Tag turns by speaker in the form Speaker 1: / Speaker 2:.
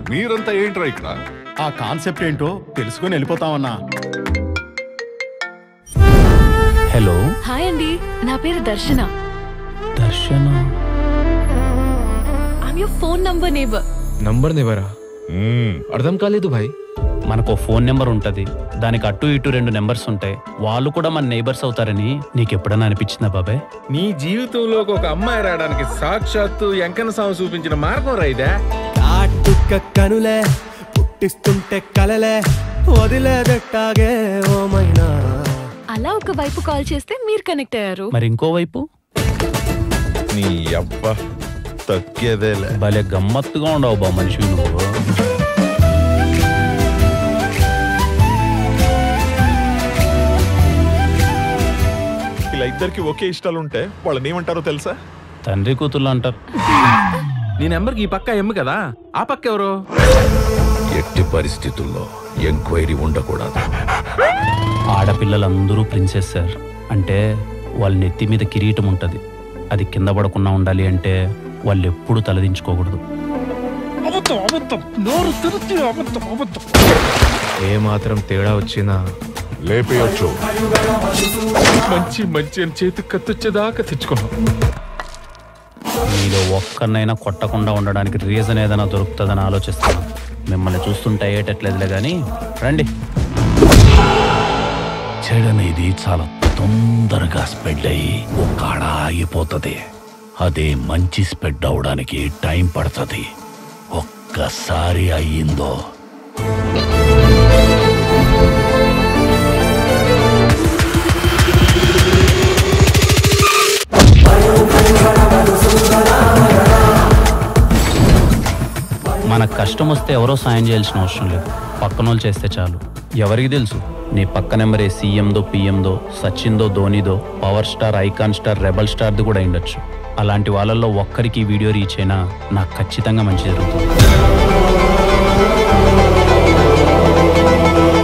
Speaker 1: మీరంతా ఏంట్రా ఇక్కడ
Speaker 2: ఆ కాన్సెప్ట్ ఏంటో తెలుసుకొని వెళ్ళిపోతామన్నా
Speaker 3: హలో
Speaker 4: హాయ్ అండి నా పేరు Darshana
Speaker 3: Darshana
Speaker 4: I'm your phone number neighbour
Speaker 5: number నివరా అర్థం కాలేదు భాయ్
Speaker 3: మనకు ఫోన్ నెంబర్ ఉంటది దానికి అటు ఇటు రెండు నెంబర్స్ ఉంటాయి వాళ్ళు కూడా మన నైబర్స్ అవుతారని నీకు ఎప్పుడైనా అనిపించిందా బాబాయ్
Speaker 5: నీ జీవితంలోకి ఒక అమ్మాయి రావడానికి సాక్షాత్తు ఎంకన్న స్వామి చూపించిన మార్గం రైదా
Speaker 6: కాటుక కనులే పుట్టిస్తుంటే కలలే వదిలేదట్టాగే ఓమైనా
Speaker 4: అలా ఒక వైపు కాల్ చేస్తే మీరు కనెక్ట్ అయ్యారు
Speaker 3: మరి ఇంకోవైపు
Speaker 1: నీ అబ్బ తగ్గేదేలే
Speaker 3: భలే గమ్మత్తుగా ఉండవు బా మనిషి నువ్వు
Speaker 1: ఇలా ఇద్దరికి ఒకే ఇష్టాలు ఉంటే వాళ్ళని ఏమంటారో తెలుసా
Speaker 3: తండ్రి కూతుర్లు అంటారు
Speaker 5: నీ నెంబర్కి ఈ పక్క ఎమ్ము కదా ఆ పక్క ఎవరు
Speaker 7: ఎట్టి పరిస్థితుల్లో ఎంక్వైరీ ఉండకూడదు
Speaker 3: ఆడపిల్లలందరూ ప్రిన్సెస్ సార్ అంటే వాళ్ళ నెత్తి మీద కిరీటం ఉంటది అది కింద పడకుండా ఉండాలి అంటే వాళ్ళు ఎప్పుడు తలదించుకోకూడదు
Speaker 5: ఏ మాత్రం తేడా వచ్చినా
Speaker 1: లేపేయొచ్చు
Speaker 5: మంచి మంచి అని చేతికి కత్తొచ్చేదాకా తెచ్చుకున్నాం
Speaker 3: మీలో ఒక్కరినైనా కొట్టకుండా ఉండడానికి రీజన్ ఏదైనా దొరుకుతుందని ఆలోచిస్తున్నాను మిమ్మల్ని చూస్తుంటే అయ్యేటట్లేదులే కానీ రండి
Speaker 7: చెడనేది చాలా తొందరగా స్ప్రెడ్ అయ్యి ఒక్కడ ఆగిపోతుంది అదే మంచి స్ప్రెడ్ అవడానికి టైం పడుతుంది ఒక్కసారి అయ్యిందో
Speaker 3: మనకు కష్టం వస్తే ఎవరో సాయం చేయాల్సిన అవసరం లేదు పక్కన వాళ్ళు చేస్తే చాలు ఎవరికి తెలుసు నీ పక్క నెంబరే సీఎందో పిఎందో సచిన్దో ధోనిదో power star icon star rebel స్టార్ది కూడా ఉండొచ్చు అలాంటి వాళ్ళల్లో ఒక్కరికి ఈ వీడియో రీచ్ అయినా నాకు ఖచ్చితంగా మంచి జరుగుతుంది